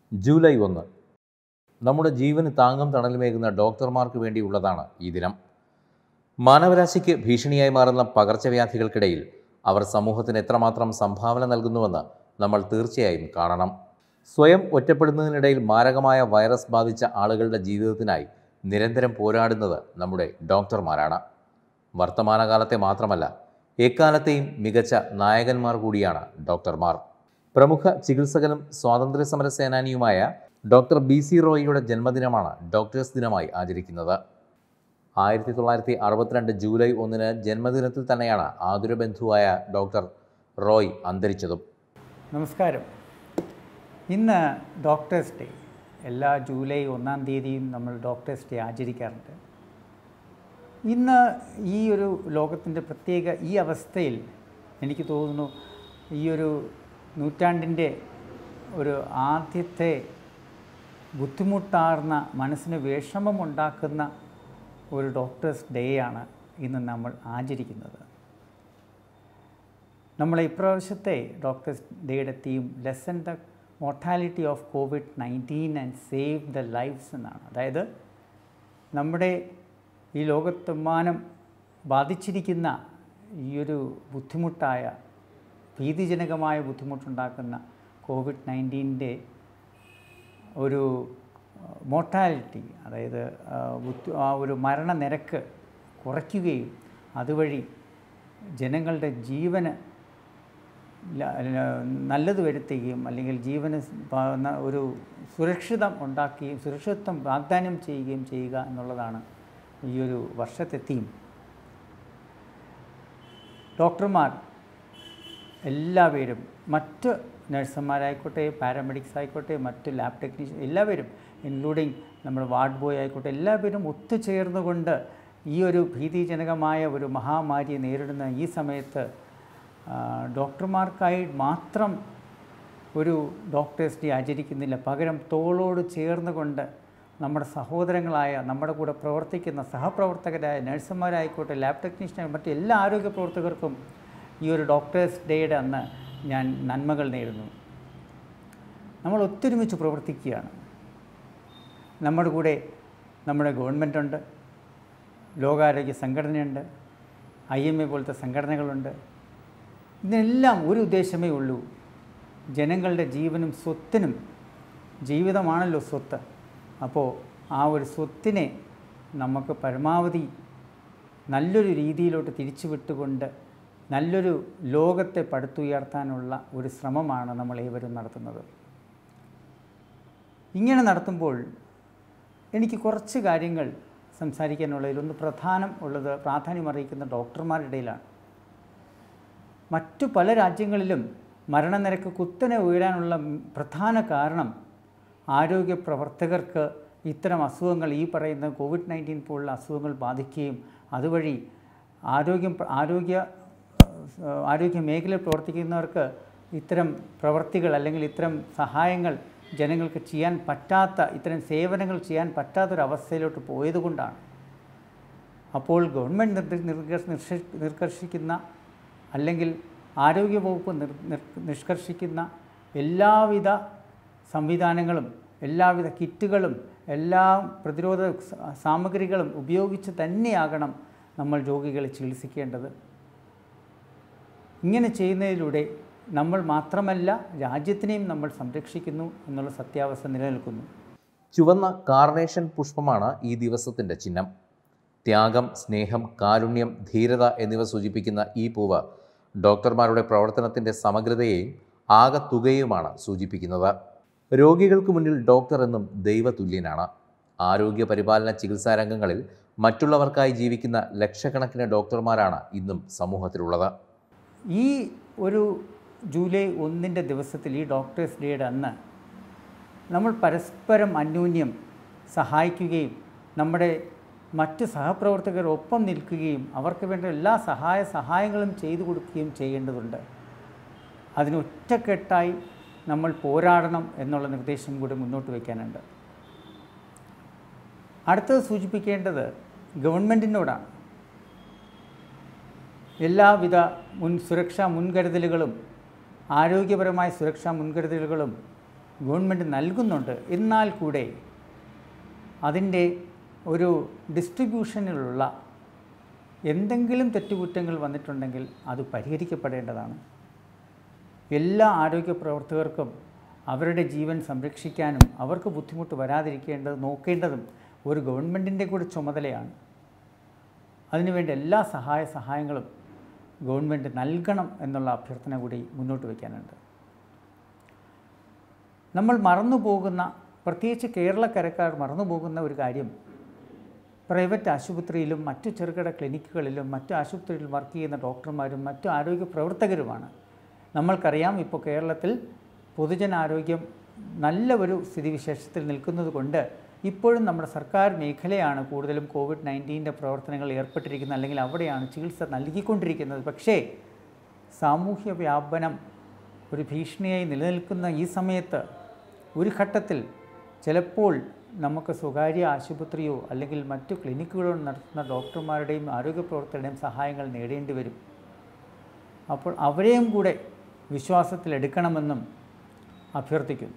July ഒന്ന് നമ്മുടെ ജീവന് താങ്ങും തണലുമേകുന്ന ഡോക്ടർമാർക്ക് വേണ്ടിയുള്ളതാണ് ഈ ദിനം മാനവരാശിക്ക് ഭീഷണിയായി മാറുന്ന പകർച്ചവ്യാധികൾക്കിടയിൽ അവർ സമൂഹത്തിന് എത്രമാത്രം സംഭാവന നൽകുന്നുവെന്ന് നമ്മൾ തീർച്ചയായും കാണണം സ്വയം ഒറ്റപ്പെടുന്നതിനിടയിൽ മാരകമായ വൈറസ് ബാധിച്ച ആളുകളുടെ ജീവിതത്തിനായി നിരന്തരം പോരാടുന്നത് നമ്മുടെ ഡോക്ടർമാരാണ് വർത്തമാനകാലത്തെ മാത്രമല്ല എക്കാലത്തെയും മികച്ച നായകന്മാർ കൂടിയാണ് ഡോക്ടർമാർ പ്രമുഖ ചികിത്സകനും സ്വാതന്ത്ര്യ സമര സേനാനിയുമായ ഡോക്ടർ ബി സി റോയിയുടെ ജന്മദിനമാണ് ഡോക്ടേഴ്സ് ദിനമായി ആചരിക്കുന്നത് ആയിരത്തി തൊള്ളായിരത്തി അറുപത്തിരണ്ട് ജൂലൈ ഒന്നിന് ജന്മദിനത്തിൽ തന്നെയാണ് ആതുരബന്ധുവായ ഡോക്ടർ റോയ് അന്തരിച്ചതും നമസ്കാരം ഇന്ന് ഡോക്ടേഴ്സ് ഡേ എല്ലാ ജൂലൈ ഒന്നാം തീയതിയും നമ്മൾ ഡോക്ടേഴ്സ് ഡേ ആചരിക്കാറുണ്ട് ഇന്ന് ഈ ഒരു ലോകത്തിൻ്റെ പ്രത്യേക ഈ അവസ്ഥയിൽ എനിക്ക് തോന്നുന്നു ഈ ഒരു നൂറ്റാണ്ടിൻ്റെ ഒരു ആദ്യത്തെ ബുദ്ധിമുട്ടാർന്ന മനസ്സിന് വിഷമമുണ്ടാക്കുന്ന ഒരു ഡോക്ടേഴ്സ് ഡേ ആണ് ഇന്ന് നമ്മൾ ആചരിക്കുന്നത് നമ്മളെ ഇപ്രാവശ്യത്തെ ഡോക്ടേഴ്സ് ഡേയുടെ theme lesson the mortality of COVID nineteen and save the lifes എന്നാണ് അതായത് നമ്മുടെ ഈ ലോകത്തെമ്മാനം ബാധിച്ചിരിക്കുന്ന ഈ ഒരു ബുദ്ധിമുട്ടായ ഭീതിജനകമായ ബുദ്ധിമുട്ടുണ്ടാക്കുന്ന കോവിഡ് നയൻറ്റീൻ്റെ ഒരു മോർട്ടാലിറ്റി അതായത് ആ, ബുദ്ധി- ആ ഒരു മരണനിരക്ക് കുറയ്ക്കുകയും അതുവഴി ജനങ്ങളുടെ ജീവന് ല- ല- നല്ലത് വരുത്തുകയും അല്ലെങ്കിൽ ജീവന് സ് പ- ന- ഒരു സുരക്ഷിതം ഉണ്ടാക്കുകയും സുരക്ഷിതത്വം വാഗ്ദാനം ചെയ്യുകയും ചെയ്യുക എന്നുള്ളതാണ് ഈ ഒരു വർഷത്തെ തീം ഡോക്ടർമാർ എല്ലാവരും മറ്റ് നഴ്സുമാരായിക്കോട്ടെ പാരാമെഡിക്സ് ആയിക്കോട്ടെ മറ്റ് ലാബ് ടെക്നീഷ്യൻ എല്ലാവരും ഇൻക്ലൂഡിങ് നമ്മുടെ വാർഡ് ബോയ് ആയിക്കോട്ടെ എല്ലാവരും ഒത്തുചേർന്നുകൊണ്ട് ഈ ഒരു ഭീതിജനകമായ ഒരു മഹാമാരിയെ നേരിടുന്ന ഈ സമയത്ത് ആ, ഡോക്ടർമാർക്കായി മാത്രം ഒരു ഡോക്ടേഴ്സ് ഡേ ആചരിക്കുന്നില്ല പകരം തോളോട് ചേർന്നുകൊണ്ട് നമ്മുടെ സഹോദരങ്ങളായ നമ്മുടെ കൂടെ പ്രവർത്തിക്കുന്ന സഹപ്രവർത്തകരായ നഴ്സുമാരായിക്കോട്ടെ ലാബ് ടെക്നീഷ്യൻ മറ്റ് എല്ലാ ആരോഗ്യ പ്രവർത്തകർക്കും ഈ ഒരു ഡോക്ടേഴ്സ് ഡേയുടെ അന്ന് ഞാൻ നന്മകൾ നേരുന്നു നമ്മൾ ഒത്തൊരുമിച്ച് പ്രവർത്തിക്കുകയാണ് നമ്മുടെ കൂടെ നമ്മുടെ ഗവൺമെൻറ്റുണ്ട് ലോകാരോഗ്യ സംഘടനയുണ്ട് ഐ എം എ പോലത്തെ സംഘടനകളുണ്ട് ഇതിനെല്ലാം ഒരു ഉദ്ദേശമേ ഉള്ളൂ ജനങ്ങളുടെ ജീവനും സ്വത്തിനും ജീവിതമാണല്ലോ സ്വത്ത് അപ്പോൾ ആ ഒരു സ്വത്തിനെ നമുക്ക് പരമാവധി നല്ലൊരു രീതിയിലോട്ട് തിരിച്ചു വിട്ടുകൊണ്ട് നല്ലൊരു ലോകത്തെ പടുത്തുയർത്താനുള്ള ഒരു ശ്രമമാണ് നമ്മൾ ഏവരും നടത്തുന്നത് ഇങ്ങനെ നടത്തുമ്പോൾ എനിക്ക് കുറച്ച് കാര്യങ്ങൾ സംസാരിക്കാനുള്ളതിൽ ഒന്ന് പ്രധാനം ഉള്ളത് പ്രാധാന്യം അറിയിക്കുന്ന ഡോക്ടർമാരുടെ ഇടയിലാണ് മറ്റു പല രാജ്യങ്ങളിലും മരണനിരക്ക് കുത്തനെ ഉയരാനുള്ള പ്രധാന കാരണം ആരോഗ്യ പ്രവർത്തകർക്ക് ഇത്തരം അസുഖങ്ങൾ ഈ പറയുന്ന കോവിഡ് നയൻറ്റീൻ പോലുള്ള അസുഖങ്ങൾ ബാധിക്കുകയും അതുവഴി ആരോഗ്യം ആരോഗ്യ ഏഹ്, ആരോഗ്യ മേഖലയിൽ പ്രവർത്തിക്കുന്നവർക്ക് ഇത്തരം പ്രവർത്തികൾ അല്ലെങ്കിൽ ഇത്തരം സഹായങ്ങൾ ജനങ്ങൾക്ക് ചെയ്യാൻ പറ്റാത്ത ഇത്തരം സേവനങ്ങൾ ചെയ്യാൻ പറ്റാത്തൊരവസ്ഥയിലോട്ട് പോയതുകൊണ്ടാണ് അപ്പോൾ ഗവൺമെൻറ് നിർദ്ദ- നിർഗ- നിർഷ- നിർക്കർഷിക്കുന്ന അല്ലെങ്കിൽ ആരോഗ്യവകുപ്പ് നിർ നിർ- നിഷ്കർഷിക്കുന്ന എല്ലാവിധ സംവിധാനങ്ങളും എല്ലാവിധ കിറ്റുകളും എല്ലാ പ്രതിരോധ സ- സാമഗ്രികളും ഉപയോഗിച്ച് തന്നെയാകണം നമ്മൾ രോഗികളെ ചികിത്സിക്കേണ്ടത് ഇങ്ങനെ ചെയ്യുന്നതിലൂടെ നമ്മൾ മാത്രമല്ല രാജ്യത്തിനെയും നമ്മൾ സംരക്ഷിക്കുന്നു എന്നുള്ള സത്യാവസ്ഥ നിലനിൽക്കുന്നു ചുവന്ന കാർണേഷൻ പുഷ്പമാണ് ഈ ദിവസത്തിൻ്റെ ചിഹ്നം ത്യാഗം സ്നേഹം കാരുണ്യം ധീരത എന്നിവ സൂചിപ്പിക്കുന്ന ഈ പൂവ് ഡോക്ടർമാരുടെ പ്രവർത്തനത്തിൻ്റെ സമഗ്രതയെയും ആകത്തുകയുമാണ് സൂചിപ്പിക്കുന്നത് രോഗികൾക്ക് മുന്നിൽ ഡോക്ടർ എന്നും ദൈവതുല്യനാണ് ആരോഗ്യ പരിപാലന ചികിത്സാ രംഗങ്ങളിൽ മറ്റുള്ളവർക്കായി ജീവിക്കുന്ന ലക്ഷക്കണക്കിന് ഡോക്ടർമാരാണ് ഇന്നും സമൂഹത്തിലുള്ളത് ഈ ഒരു ജൂലൈ ഒന്നിൻ്റെ ദിവസത്തിൽ ഈ ഡോക്ടേഴ്സ് ഡേയുടെ അന്ന് നമ്മൾ പരസ്പരം അന്യോന്യം സഹായിക്കുകയും നമ്മുടെ മറ്റ് സഹപ്രവർത്തകർ ഒപ്പം നിൽക്കുകയും അവർക്ക് വേണ്ട എല്ലാ സഹായ സഹായങ്ങളും ചെയ്തു കൊടുക്കുകയും ചെയ്യേണ്ടതുണ്ട് അതിന് ഒറ്റക്കെട്ടായി നമ്മൾ പോരാടണം എന്നുള്ള നിർദ്ദേശം കൂടി മുന്നോട്ട് വയ്ക്കാനുണ്ട് അടുത്തത് സൂചിപ്പിക്കേണ്ടത് ഗവൺമെൻറ്റിനോടാണ് എല്ലാവിധ മുൻ സുരക്ഷാ മുൻകരുതലുകളും ആരോഗ്യപരമായ സുരക്ഷാ മുൻകരുതലുകളും ഗവൺമെൻറ് നൽകുന്നുണ്ട് എന്നാൽ കൂടെ അതിൻ്റെ ഒരു ഡിസ്ട്രിബ്യൂഷനിലുള്ള എന്തെങ്കിലും തെറ്റുകുറ്റങ്ങൾ വന്നിട്ടുണ്ടെങ്കിൽ അത് പരിഹരിക്കപ്പെടേണ്ടതാണ് എല്ലാ ആരോഗ്യ പ്രവർത്തകർക്കും അവരുടെ ജീവൻ സംരക്ഷിക്കാനും അവർക്ക് ബുദ്ധിമുട്ട് വരാതിരിക്കേണ്ടത് നോക്കേണ്ടതും ഒരു ഗവൺമെൻറ്റിൻ്റെ കൂടി ചുമതലയാണ് അതിനുവേണ്ടി എല്ലാ സഹായ സഹായങ്ങളും ഗവൺമെൻറ് നൽകണം എന്നുള്ള അഭ്യർത്ഥന കൂടി മുന്നോട്ട് വയ്ക്കാനുണ്ട് നമ്മൾ മറന്നു പോകുന്ന പ്രത്യേകിച്ച് കേരളക്കരക്കാർ മറന്നു പോകുന്ന ഒരു കാര്യം പ്രൈവറ്റ് ആശുപത്രിയിലും മറ്റു ചെറുകിട ക്ലിനിക്കുകളിലും മറ്റു ആശുപത്രിയിലും വർക്ക് ചെയ്യുന്ന ഡോക്ടർമാരും മറ്റു ആരോഗ്യ പ്രവർത്തകരുമാണ് നമ്മൾക്കറിയാം ഇപ്പോൾ കേരളത്തിൽ പൊതുജനാരോഗ്യം നല്ല ഒരു സ്ഥിതിവിശേഷത്തിൽ നിൽക്കുന്നത് കൊണ്ട് ഇപ്പോഴും നമ്മുടെ സർക്കാർ മേഖലയാണ് കൂടുതലും കോവിഡ് നയൻറ്റീൻ്റെ പ്രവർത്തനങ്ങൾ ഏർപ്പെട്ടിരിക്കുന്നത് അല്ലെങ്കിൽ അവിടെയാണ് ചികിത്സ നൽകിക്കൊണ്ടിരിക്കുന്നത് പക്ഷേ സാമൂഹ്യ വ്യാപനം ഒരു ഭീഷണിയായി നിലനിൽക്കുന്ന ഈ സമയത്ത് ഒരു ഘട്ടത്തിൽ ചിലപ്പോൾ നമുക്ക് സ്വകാര്യ ആശുപത്രിയോ അല്ലെങ്കിൽ മറ്റു ക്ലിനിക്കുകളോ നടത്തുന്ന ഡോക്ടർമാരുടെയും ആരോഗ്യ പ്രവർത്തകരുടെയും സഹായങ്ങൾ നേടേണ്ടി വരും അപ്പോൾ അവരെയും കൂടെ വിശ്വാസത്തിലെടുക്കണമെന്നും അഭ്യർത്ഥിക്കുന്നു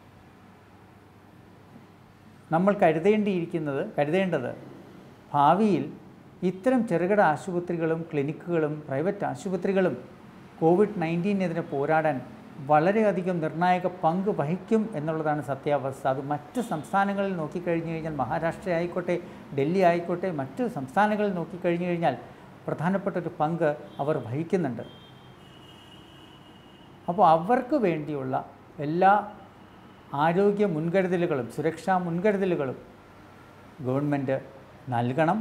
നമ്മൾ കരുതേണ്ടിയിരിക്കുന്നത് കരുതേണ്ടത് ഭാവിയിൽ ഇത്തരം ചെറുകിട ആശുപത്രികളും ക്ലിനിക്കുകളും പ്രൈവറ്റ് ആശുപത്രികളും കോവിഡ് നയൻറ്റീനെതിരെ പോരാടാൻ വളരെയധികം നിർണായക പങ്ക് വഹിക്കും എന്നുള്ളതാണ് സത്യാവസ്ഥ അത് മറ്റ് സംസ്ഥാനങ്ങളിൽ നോക്കിക്കഴിഞ്ഞു കഴിഞ്ഞാൽ മഹാരാഷ്ട്ര ആയിക്കോട്ടെ ഡൽഹി ആയിക്കോട്ടെ മറ്റ് സംസ്ഥാനങ്ങളിൽ നോക്കിക്കഴിഞ്ഞു കഴിഞ്ഞാൽ പ്രധാനപ്പെട്ട ഒരു പങ്ക് അവർ വഹിക്കുന്നുണ്ട് അപ്പോൾ അവർക്ക് വേണ്ടിയുള്ള എല്ലാ ആരോഗ്യ മുൻകരുതലുകളും സുരക്ഷാ മുൻകരുതലുകളും ഗവൺമെൻറ് നൽകണം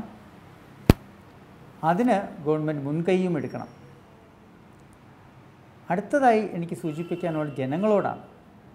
അതിന് ഗവൺമെൻറ് മുൻകൈയും എടുക്കണം അടുത്തതായി എനിക്ക് സൂചിപ്പിക്കാനുള്ള ജനങ്ങളോടാണ്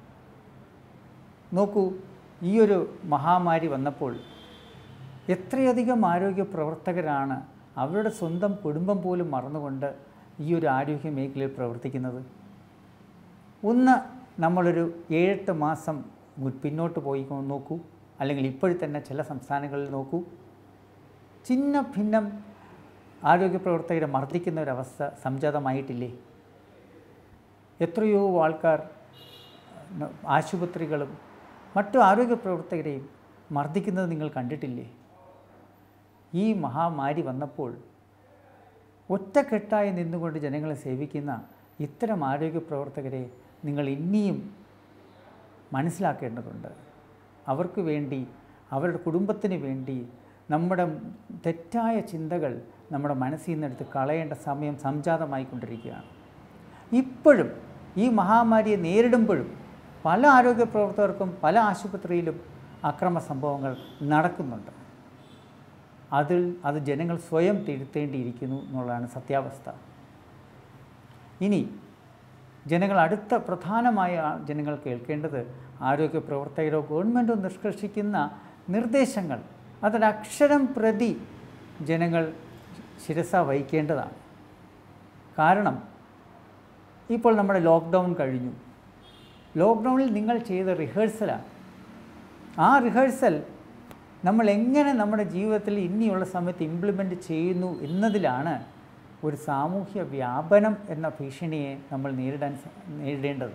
നോക്കൂ ഈ ഒരു മഹാമാരി വന്നപ്പോൾ എത്രയധികം ആരോഗ്യ പ്രവർത്തകരാണ് അവരുടെ സ്വന്തം കുടുംബം പോലും മറന്നുകൊണ്ട് ഈ ഒരു ആരോഗ്യ മേഖലയിൽ പ്രവർത്തിക്കുന്നത് ഒന്ന് നമ്മളൊരു ഏഴെട്ട് മാസം മു- പിന്നോട്ട് പോയി കൊ- നോക്കൂ അല്ലെങ്കിൽ ഇപ്പോഴും തന്നെ ചില സംസ്ഥാനങ്ങളിൽ നോക്കൂ ചിന്ന ഭിന്നം ആരോഗ്യ പ്രവർത്തകരെ മർദ്ദിക്കുന്ന ഒരവസ്ഥ സംജാതമായിട്ടില്ലേ എത്രയോ ആൾക്കാർ ന- ആശുപത്രികളും മറ്റു ആരോഗ്യ പ്രവർത്തകരെയും മർദ്ദിക്കുന്നത് നിങ്ങൾ കണ്ടിട്ടില്ലേ ഈ മഹാമാരി വന്നപ്പോൾ ഒറ്റക്കെട്ടായി നിന്നുകൊണ്ട് ജനങ്ങളെ സേവിക്കുന്ന ഇത്തരം ആരോഗ്യ പ്രവർത്തകരെ നിങ്ങൾ ഇനിയും മനസ്സിലാക്കേണ്ടതുണ്ട് അവർക്ക് വേണ്ടി അവരുടെ കുടുംബത്തിന് വേണ്ടി നമ്മുടെ തെറ്റായ ചിന്തകൾ നമ്മുടെ മനസ്സിൽ നിന്നെടുത്ത് കളയേണ്ട സമയം സംജാതമായിക്കൊണ്ടിരിക്കുകയാണ് ഇപ്പോഴും ഈ മഹാമാരിയെ നേരിടുമ്പോഴും പല ആരോഗ്യ പ്രവർത്തകർക്കും പല ആശുപത്രിയിലും അക്രമ സംഭവങ്ങൾ നടക്കുന്നുണ്ട് അതിൽ അത് ജനങ്ങൾ സ്വയം തിരുത്തേണ്ടിയിരിക്കുന്നു എന്നുള്ളതാണ് സത്യാവസ്ഥ ഇനി ജനങ്ങൾ അടുത്ത പ്രധാനമായ ജനങ്ങൾ കേൾക്കേണ്ടത് ആരോഗ്യ പ്രവർത്തകരോ ഗവൺമെൻറ്റോ നിഷ്കർഷിക്കുന്ന നിർദ്ദേശങ്ങൾ അതൊരക്ഷരം പ്രതി ജനങ്ങൾ ശിരസ വഹിക്കേണ്ടതാണ് കാരണം ഇപ്പോൾ നമ്മുടെ ലോക്ക്ഡൗൺ കഴിഞ്ഞു ലോക്ക്ഡൗണിൽ നിങ്ങൾ ചെയ്ത റിഹേഴ്സലാണ് ആ റിഹേഴ്സൽ നമ്മൾ എങ്ങനെ നമ്മുടെ ജീവിതത്തിൽ ഇനിയുള്ള സമയത്ത് ഇംപ്ലിമെൻ്റ് ചെയ്യുന്നു എന്നതിലാണ് ഒരു സാമൂഹ്യ വ്യാപനം എന്ന ഭീഷണിയെ നമ്മൾ നേരിടാൻ സ- നേരിടേണ്ടത്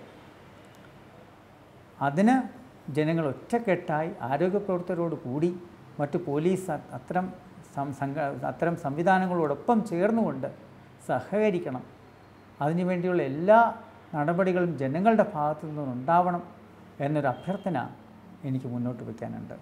അതിന് ജനങ്ങൾ ഒറ്റക്കെട്ടായി ആരോഗ്യ പ്രവർത്തകരോട് കൂടി മറ്റു പോലീസ് അ- അത്തരം സം- സംഘ അത്തരം സംവിധാനങ്ങളോടൊപ്പം ചേർന്നുകൊണ്ട് സഹകരിക്കണം അതിനുവേണ്ടിയുള്ള എല്ലാ നടപടികളും ജനങ്ങളുടെ ഭാഗത്തു നിന്നുണ്ടാവണം എന്നൊരു അഭ്യർത്ഥന എനിക്ക് മുന്നോട്ട് വയ്ക്കാനുണ്ട്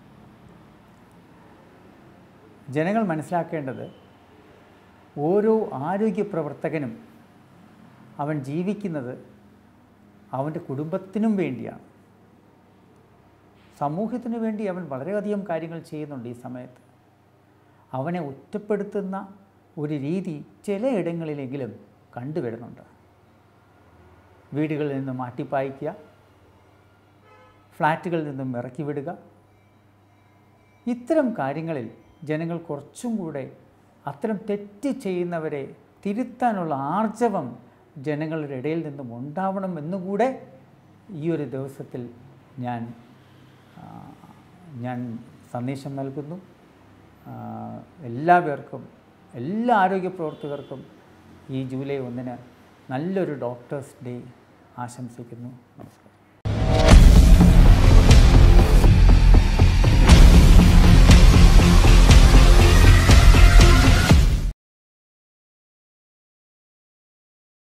ജനങ്ങൾ മനസ്സിലാക്കേണ്ടത് ഓരോ ആരോഗ്യ പ്രവർത്തകനും അവൻ ജീവിക്കുന്നത് അവൻ്റെ കുടുംബത്തിനും വേണ്ടിയാണ് സമൂഹത്തിനു വേണ്ടി അവൻ വളരെയധികം കാര്യങ്ങൾ ചെയ്യുന്നുണ്ട് ഈ സമയത്ത് അവനെ ഒറ്റപ്പെടുത്തുന്ന ഒരു രീതി ചിലയിടങ്ങളിലെങ്കിലും കണ്ടുവരുന്നുണ്ട് വീടുകളിൽ നിന്ന് മാറ്റിപ്പായിക്കുക ഫ്ലാറ്റുകളിൽ നിന്നും ഇറക്കി വിടുക ഇത്തരം കാര്യങ്ങളിൽ ജനങ്ങൾ കുറച്ചും കൂടെ അത്തരം തെറ്റ് ചെയ്യുന്നവരെ തിരുത്താനുള്ള ആർജവം ജനങ്ങളുടെ ഇടയിൽ നിന്നും ഉണ്ടാവണം എന്നുകൂടെ ഈ ഒരു ദിവസത്തിൽ ഞാൻ ആ, ഞാൻ സന്ദേശം നൽകുന്നു ആ, എല്ലാവർക്കും എല്ലാ ആരോഗ്യ പ്രവർത്തകർക്കും ഈ ജൂലൈ ഒന്നിന് നല്ലൊരു ഡോക്ടേഴ്സ് ഡേ ആശംസിക്കുന്നു നമസ്കാരം